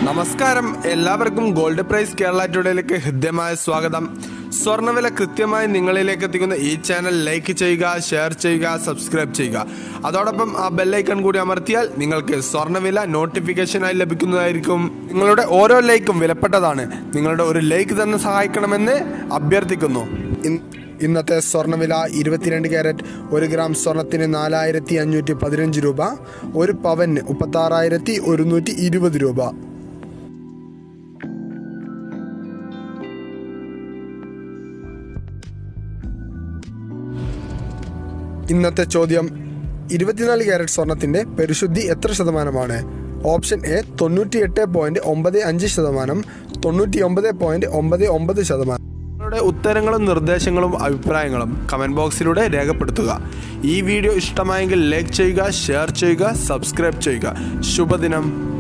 നമസ്കാരം എല്ലാവർക്കും gold price Kerala ടുഡേയിലേക്ക് ഹൃദ്യമായ സ്വാഗതം സ്വർണ്ണവില കൃത്യമായി നിങ്ങളിലേക്ക് എത്തിക്കുന്ന ഈ ചാനൽ ലൈക്ക് ചെയ്യുക ഷെയർ ചെയ്യുക സബ്സ്ക്രൈബ് ചെയ്യുക അതോടൊപ്പം ആ ബെല്ലൈക്കൺ കൂടി അമർത്തിയാൽ നിങ്ങൾക്ക് സ്വർണ്ണവില നോട്ടിഫിക്കേഷനായി ലഭിക്കുന്നതായിരിക്കും നിങ്ങളുടെ ഓരോ ലൈക്കും വിലപ്പെട്ടതാണ് നിങ്ങളുടെ ഒരു ലൈക്ക് തന്നെ സഹായിക്കണമെന്ന് അഭ്യർത്ഥിക്കുന്നു ഇൻ- ഇന്നത്തെ സ്വർണ്ണവില ഇരുപത്തിരണ്ട് ക്യാരറ്റ് ഒരു ഗ്രാം സ്വർണത്തിന് നാലായിരത്തി അഞ്ഞൂറ്റി പതിനഞ്ച് രൂപ ഒരു പവന് മുപ്പത്താറായിരത്തി ഒരുന്നൂറ്റി ഇരുപത് രൂപ ഇന്നത്തെ ചോദ്യം ഇരുപത്തിനാല് ക്യാരറ്റ് സ്വർണത്തിന്റെ പരിശുദ്ധി എത്ര ശതമാനമാണ് ഓപ്ഷൻ എ തൊണ്ണൂറ്റി എട്ട് പോയിന്റ് ഒമ്പത് അഞ്ച് ശതമാനം തൊണ്ണൂറ്റി ഒമ്പത് പോയിന്റ് ഒമ്പത് ഒമ്പത് ശതമാനം നിങ്ങളുടെ ഉത്തരങ്ങളും നിർദ്ദേശങ്ങളും അഭിപ്രായങ്ങളും കമന്റ് ബോക്സിലൂടെ രേഖപ്പെടുത്തുക ഈ വീഡിയോ ഇഷ്ടമായെങ്കിൽ ലൈക്ക് ചെയ്യുക ഷെയർ ചെയ്യുക സബ്സ്ക്രൈബ് ചെയ്യുക ശുഭദിനം